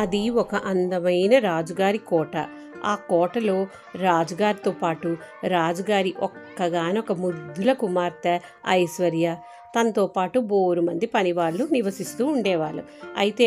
అది ఒక అందమైన రాజుగారి కోట ఆ కోటలో రాజుగారితో పాటు రాజుగారి ఒక్కగానొక ముద్దుల కుమార్తె ఐశ్వర్య తనతో పాటు బోరు మంది పనివాళ్ళు నివసిస్తూ ఉండేవాళ్ళు అయితే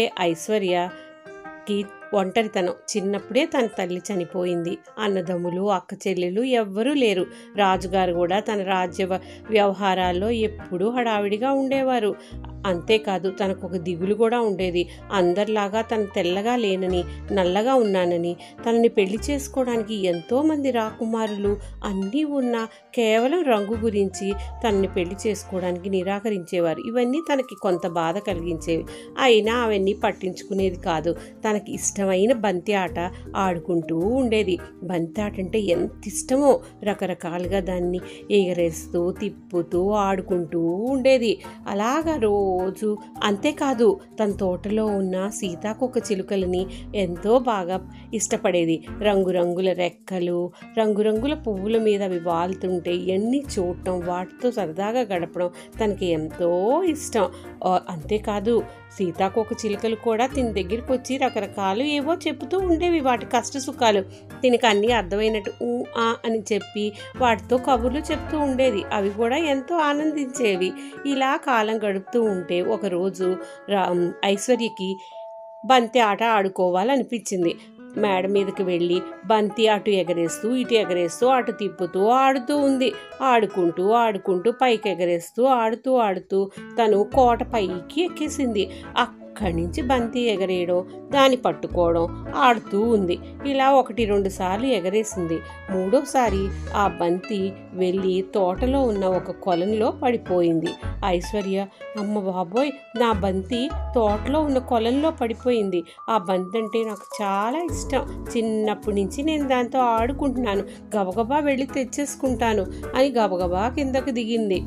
ఐశ్వర్యకి ఒంటరితనం చిన్నప్పుడే తన తల్లి చనిపోయింది అన్నదమ్ములు అక్క చెల్లెలు ఎవ్వరూ లేరు రాజుగారు కూడా తన రాజ్య వ- వ్యవహారాల్లో ఎప్పుడూ హడావిడిగా ఉండేవారు అంతేకాదు తనకు ఒక దిగులు కూడా ఉండేది అందరిలాగా తను తెల్లగా లేనని నల్లగా ఉన్నానని తనని పెళ్లి చేసుకోవడానికి ఎంతోమంది రాకుమారులు అన్నీ ఉన్నా కేవలం రంగు గురించి తనని పెళ్లి చేసుకోవడానికి నిరాకరించేవారు ఇవన్నీ తనకి కొంత బాధ కలిగించేవి అయినా అవన్నీ పట్టించుకునేది కాదు తనకి ఇష్టమైన బంతి ఆట ఆడుకుంటూ ఉండేది బంతి ఆట అంటే ఎంత ఇష్టమో రకరకాలుగా దాన్ని ఎగరేస్తూ తిప్పుతూ ఆడుకుంటూ ఉండేది అలాగా రోజు అంతేకాదు తన తోటలో ఉన్న సీతాకొక చిలుకలని ఎంతో బాగా ఇష్టపడేది రంగురంగుల రెక్కలు రంగురంగుల పువ్వుల మీద అవి వాలుతుంటే ఇవన్నీ చూడటం వాటితో సరదాగా గడపడం తనకి ఎంతో ఇష్టం ఆ, అంతేకాదు సీతాకోక చిలుకలు కూడా తిని దగ్గరికి వచ్చి రకరకాలు ఏవో చెబుతూ ఉండేవి వాటి కష్ట సుఖాలు దీనికి అన్నీ అర్థమైనట్టు ఊ ఆ అని చెప్పి వాటితో కబుర్లు చెప్తూ ఉండేది అవి కూడా ఎంతో ఆనందించేవి ఇలా కాలం గడుపుతూ ఉంటే ఒకరోజు రా ఐశ్వర్యకి బంతి ఆట ఆడుకోవాలనిపించింది మేడ మీదకి వెళ్ళి బంతి అటు ఎగరేస్తూ ఇటు ఎగరేస్తూ అటు తిప్పుతూ ఆడుతూ ఉంది ఆడుకుంటూ ఆడుకుంటూ పైకి ఎగరేస్తూ ఆడుతూ ఆడుతూ తను కోట పైకి ఎక్కేసింది అక్కడి నుంచి బంతి ఎగరేయడం దాన్ని పట్టుకోవడం ఆడుతూ ఉంది ఇలా ఒకటి రెండు సార్లు ఎగరేసింది మూడోసారి ఆ బంతి వెళ్ళి తోటలో ఉన్న ఒక కొలంలో పడిపోయింది ఐశ్వర్య అమ్మ బాబోయ్ నా బంతి తోటలో ఉన్న కొలంలో పడిపోయింది ఆ బంతి అంటే నాకు చాలా ఇష్టం చిన్నప్పటి నుంచి నేను దాంతో ఆడుకుంటున్నాను గబగబా వెళ్ళి తెచ్చేసుకుంటాను అని గబగబా కిందకు దిగింది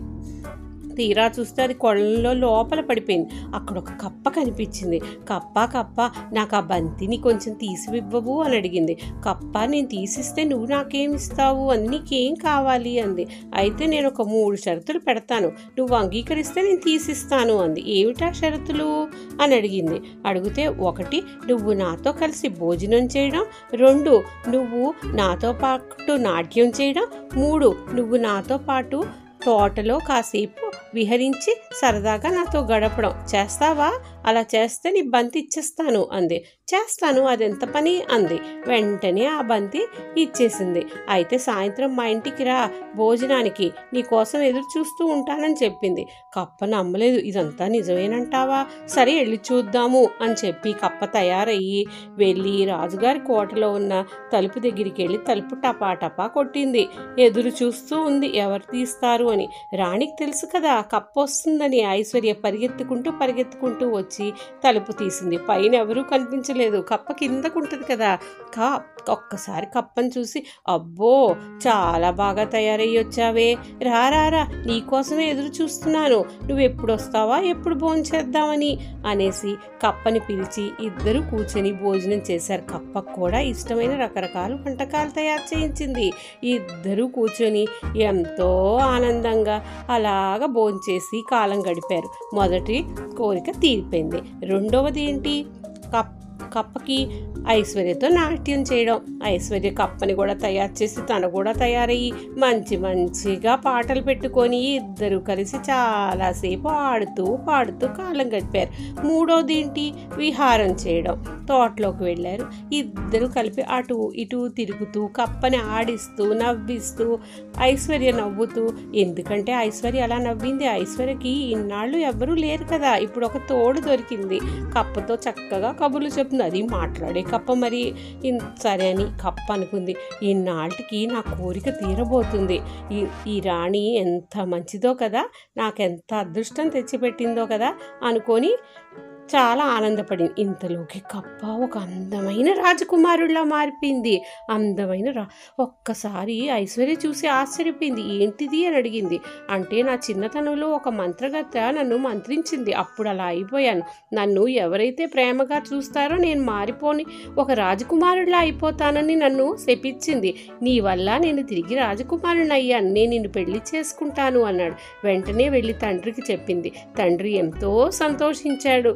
తీరా చూస్తే అది కొలంలో లోపల పడిపోయింది అక్కడ ఒక కప్ప కనిపించింది కప్ప కప్ప నాకు ఆ బంతిని కొంచెం తీసివివ్వవు అని అడిగింది కప్ప నేను తీసిస్తే నువ్వు నాకేం ఇస్తావు అని నీకేం కావాలి అంది అయితే నేను ఒక మూడు షరతులు పెడతాను నువ్వు అంగీకరిస్తే నేను తీసిస్తాను అంది ఏమిటా షరతులు అని అడిగింది అడిగితే ఒకటి నువ్వు నాతో కలిసి భోజనం చేయడం రెండు నువ్వు నాతో పాటు నాట్యం చేయడం మూడు నువ్వు నాతో పాటు తోటలో కాసేపు విహరించి సరదాగా నాతో గడపడం చేస్తావా అలా చేస్తే నీ బంతి ఇచ్చేస్తాను అంది చేస్తాను అది ఎంత పని అంది వెంటనే ఆ బంతి ఇచ్చేసింది అయితే సాయంత్రం మా ఇంటికి రా భోజనానికి నీ కోసం ఎదురు చూస్తూ ఉంటానని చెప్పింది కప్ప నమ్మలేదు ఇదంతా నిజమేనంటావా సరే వెళ్ళి చూద్దాము అని చెప్పి కప్ప తయారయ్యి వెళ్ళి రాజుగారి కోటలో ఉన్న తలుపు దగ్గరికి వెళ్ళి తలుపు టపా టపా కొట్టింది ఎదురు చూస్తూ ఉంది ఎవరు తీస్తారు అని రాణికి తెలుసు కదా కప్ప వస్తుందని ఐశ్వర్య పరిగెత్తుకుంటూ పరిగెత్తుకుంటూ వచ్చి తలుపు తీసింది పైన ఎవరూ కనిపించలేదు కప్ప కిందకుంటుంది కదా కా ఒక్కసారి కప్పని చూసి అబ్బో చాలా బాగా తయారయ్యి వచ్చావే రా రా రా నీకోసమే ఎదురు చూస్తున్నాను నువ్వు ఎప్పుడు వస్తావా ఎప్పుడు భోంచేద్దామని అనేసి కప్పని పిలిచి ఇద్దరు కూర్చొని భోజనం చేశారు కప్పకు కూడా ఇష్టమైన రకరకాల వంటకాలు తయారు చేయించింది ఇద్దరు కూర్చొని ఎంతో ఆనందంగా అలాగ భోంచేసి కాలం గడిపారు మొదటి కోరిక తీరిపోయింది రెండవది ఏంటి కప్ కప్పకి ఐశ్వర్యతో నాట్యం చేయడం ఐశ్వర్య కప్పని కూడా తయారు చేసి తను కూడా తయారయ్యి మంచి మంచిగా పాటలు పెట్టుకొని ఇద్దరు కలిసి చాలాసేపు ఆడుతూ పాడుతూ కాలం గడిపారు మూడోది ఏంటి విహారం చేయడం తోటలోకి వెళ్ళారు ఇద్దరు కలిపి అటు ఇటు తిరుగుతూ కప్పని ఆడిస్తూ నవ్విస్తూ ఐశ్వర్య నవ్వుతూ ఎందుకంటే ఐశ్వర్య అలా నవ్వింది ఐశ్వర్యకి ఇన్నాళ్ళు ఎవ్వరూ లేరు కదా ఇప్పుడు ఒక తోడు దొరికింది కప్పతో చక్కగా కబుర్లు చెప్తుంది అది మాట్లాడే కప్ప మరి ఇన్- సరే అని కప్ప అనుకుంది ఇన్నాళ్ళకి నా కోరిక తీరబోతుంది ఈ ఈ రాణి ఎంత మంచిదో కదా నాకెంత అదృష్టం తెచ్చిపెట్టిందో కదా అనుకొని చాలా ఆనందపడింది ఇంతలోకి కప్ప ఒక అందమైన రాజకుమారుడిలా మారిపోయింది అందమైన రా ఒక్కసారి ఐశ్వర్య చూసి ఆశ్చర్యపోయింది ఏంటిది అని అడిగింది అంటే నా చిన్నతనంలో ఒక మంత్రగత్త నన్ను మంత్రించింది అప్పుడు అలా అయిపోయాను నన్ను ఎవరైతే ప్రేమగా చూస్తారో నేను మారిపోని ఒక రాజకుమారుడిలా అయిపోతానని నన్ను శపించింది నీ వల్ల నేను తిరిగి రాజకుమారుని అయ్యాను నేను నిన్ను పెళ్లి చేసుకుంటాను అన్నాడు వెంటనే వెళ్ళి తండ్రికి చెప్పింది తండ్రి ఎంతో సంతోషించాడు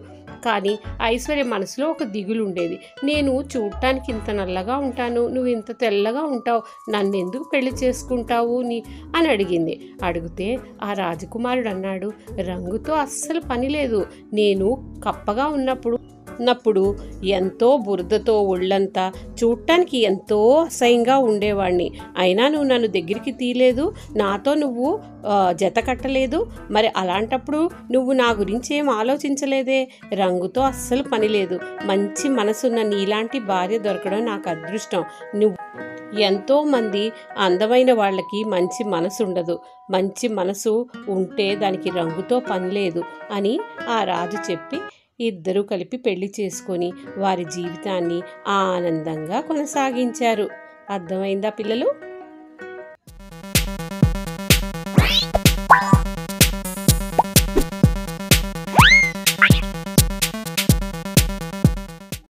కానీ ఐశ్వర్య మనసులో ఒక దిగులు ఉండేది నేను చూడటానికి ఇంత నల్లగా ఉంటాను నువ్వు ఇంత తెల్లగా ఉంటావు నన్ను ఎందుకు పెళ్లి చేసుకుంటావు నీ అని అడిగింది అడిగితే ఆ రాజకుమారుడు అన్నాడు రంగుతో అస్సలు పని లేదు నేను కప్పగా ఉన్నప్పుడు ఉన్నప్పుడు ఎంతో బురదతో ఒళ్ళంతా చూడటానికి ఎంతో అసహ్యంగా ఉండేవాడిని అయినా నువ్వు నన్ను దగ్గరికి తీయలేదు నాతో నువ్వు ఆ, జత కట్టలేదు మరి అలాంటప్పుడు నువ్వు నా గురించి ఏం ఆలోచించలేదే రంగుతో అస్సలు పని లేదు మంచి మనసున్న నీలాంటి భార్య దొరకడం నాకు అదృష్టం నువ్వు ఎంతో మంది అందమైన వాళ్ళకి మంచి మనసు ఉండదు మంచి మనసు ఉంటే దానికి రంగుతో పని లేదు అని ఆ రాజు చెప్పి ఇద్దరూ కలిపి పెళ్లి చేసుకొని వారి జీవితాన్ని ఆనందంగా కొనసాగించారు అర్థమైందా పిల్లలు